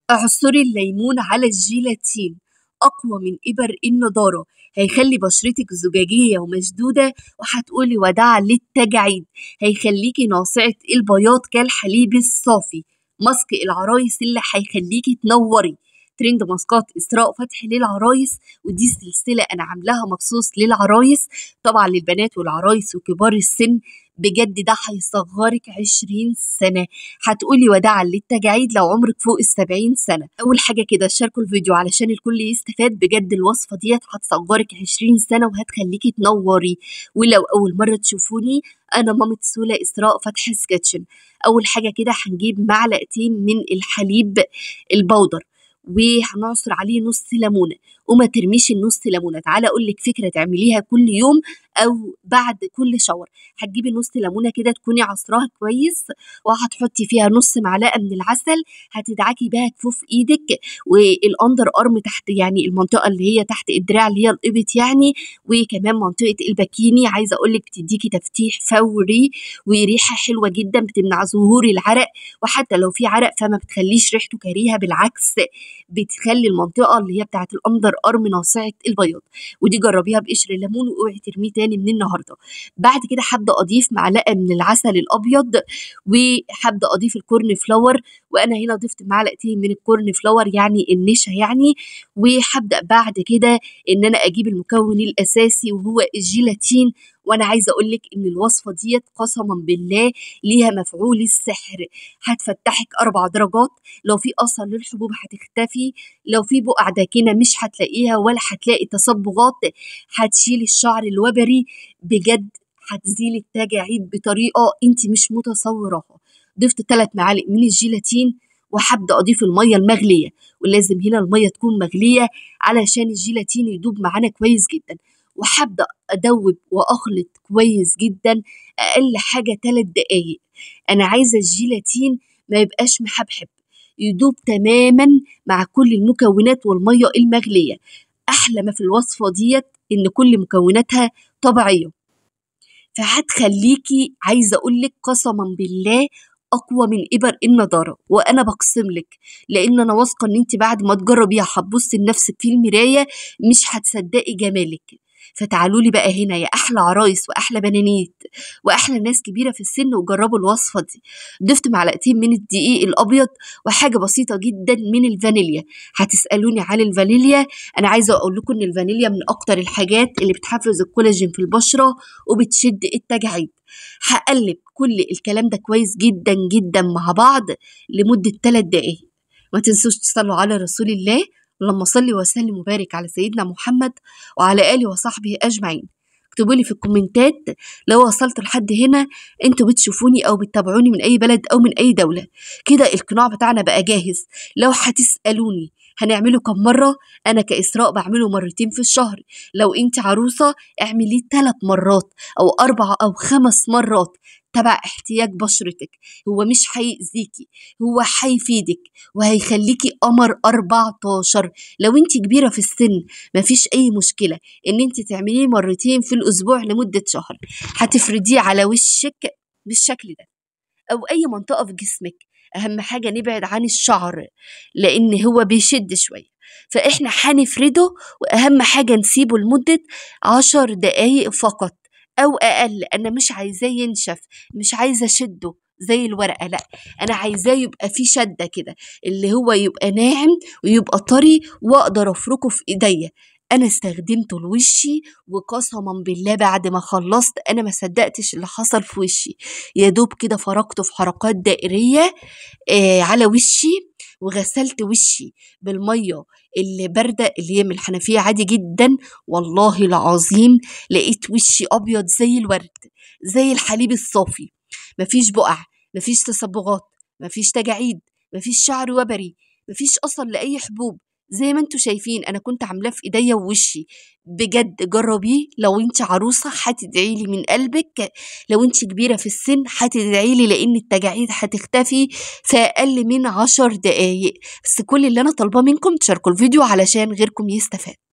اعصري الليمون على الجيلاتين أقوى من إبر النضارة هيخلي بشرتك زجاجية ومشدودة وهتقولي وداع للتجاعيد هيخليكي ناصعة البياض كالحليب الصافي ماسك العرايس اللي هيخليكي تنوري ترند ماسكات إسراء فتحي للعرايس ودي سلسلة أنا عاملاها مخصوص للعرايس طبعا للبنات والعرايس وكبار السن بجد ده هيصغرك عشرين سنة هتقولي وداعا للتجاعيد لو عمرك فوق السبعين سنة أول حاجة كده شاركوا الفيديو علشان الكل يستفاد بجد الوصفة ديت هتصغرك عشرين سنة وهتخليكي تنوري ولو أول مرة تشوفوني أنا مامة سولا إسراء فتحي سكتشن أول حاجة كده هنجيب معلقتين من الحليب البودر وهنعصر عليه نص ليمونه وما ترميش النص ليمونه تعالى اقول لك فكره تعمليها كل يوم او بعد كل شاور هتجيبي نص ليمونه كده تكوني عصراها كويس وهتحطي فيها نص معلقه من العسل هتدعكي بها كفوف ايدك والاندر ارم تحت يعني المنطقه اللي هي تحت الدراع اللي هي الابط يعني وكمان منطقه الباكيني عايزه اقول لك بتديكي تفتيح فوري وريحه حلوه جدا بتمنع ظهور العرق وحتى لو في عرق فما بتخليش ريحته كريهه بالعكس بتخلي المنطقه اللي هي بتاعه الاندر ارم ناصعه البياض ودي جربيها بقشر الليمون واوعي ترميه تاني من النهارده بعد كده هبدا اضيف معلقه من العسل الابيض وهبدا اضيف الكورن فلاور وانا هنا ضفت معلقتين من الكورن فلاور يعني النشا يعني وهبدا بعد كده ان انا اجيب المكون الاساسي وهو الجيلاتين وانا عايزه اقول لك ان الوصفه ديت قسما بالله ليها مفعول السحر هتفتحك اربع درجات لو في اثر للحبوب هتختفي لو في بقع داكنه مش هتلاقيها ولا هتلاقي تصبغات هتشيل الشعر الوبري بجد هتزيل التجاعيد بطريقه انت مش متصوراها ضفت ثلاث معالق من الجيلاتين وهبدا اضيف الميه المغليه ولازم هنا الميه تكون مغليه علشان الجيلاتين يدوب معانا كويس جدا وهبدا ادوب واخلط كويس جدا اقل حاجه 3 دقايق انا عايزه الجيلاتين ما يبقاش محبحب يدوب تماما مع كل المكونات والميه المغليه احلى ما في الوصفه ديت ان كل مكوناتها طبيعيه فهتخليكي عايزه اقول لك قسما بالله اقوى من ابر النضاره وانا بقسم لك لان انا واثقه ان انت بعد ما تجربيها هتبصي لنفسك في المرايه مش هتصدقي جمالك فتعالوا لي بقى هنا يا احلى عرايس واحلى بنانيت واحلى ناس كبيره في السن وجربوا الوصفه دي ضفت معلقتين من الدقيق الابيض وحاجه بسيطه جدا من الفانيليا هتسالوني عن الفانيليا انا عايزه اقول لكم ان الفانيليا من اكتر الحاجات اللي بتحفز الكولاجين في البشره وبتشد التجاعيد هقلب كل الكلام ده كويس جدا جدا مع بعض لمده 3 دقايق ما تنسوش تصلوا على رسول الله اللهم صل وسلم وبارك على سيدنا محمد وعلى آله وصحبه أجمعين اكتبوا لي في الكومنتات لو وصلت لحد هنا انتوا بتشوفوني او بتتابعوني من اي بلد او من اي دولة كده القناع بتاعنا بقى جاهز لو هتسألوني هنعمله كم مرة أنا كإسراء بعمله مرتين في الشهر لو أنت عروسة اعمليه ثلاث مرات أو أربع أو خمس مرات تبع احتياج بشرتك هو مش هيأذيكي هو هيفيدك وهيخليكي قمر 14 لو انت كبيرة في السن مفيش اي مشكلة ان انت تعمليه مرتين في الاسبوع لمدة شهر هتفرديه على وشك بالشكل ده او اي منطقة في جسمك اهم حاجة نبعد عن الشعر لان هو بيشد شوية فاحنا هنفرده واهم حاجة نسيبه لمدة عشر دقايق فقط او اقل انا مش عايزاه ينشف مش عايزه اشده زي الورقه لا انا عايزاه يبقى فيه شده كده اللي هو يبقى ناعم ويبقى طري واقدر افركه في ايديا انا استخدمته لوشي وقسما بالله بعد ما خلصت انا ما صدقتش اللي حصل في وشي يا دوب كده فركته في حركات دائريه آه على وشي وغسلت وشي بالميه اللي بارده اللي هي من الحنفيه عادي جدا والله العظيم لقيت وشي ابيض زي الورد زي الحليب الصافي مفيش بقع مفيش تصبغات مفيش تجاعيد مفيش شعر وبري مفيش اصلا لاي حبوب زي ما انتوا شايفين انا كنت عاملاه في ايديا ووشي بجد جربيه لو انت عروسه هتدعي لي من قلبك لو انت كبيره في السن هتدعي لي لان التجاعيد هتختفي في اقل من عشر دقايق بس كل اللي انا طالباه منكم تشاركوا الفيديو علشان غيركم يستفاد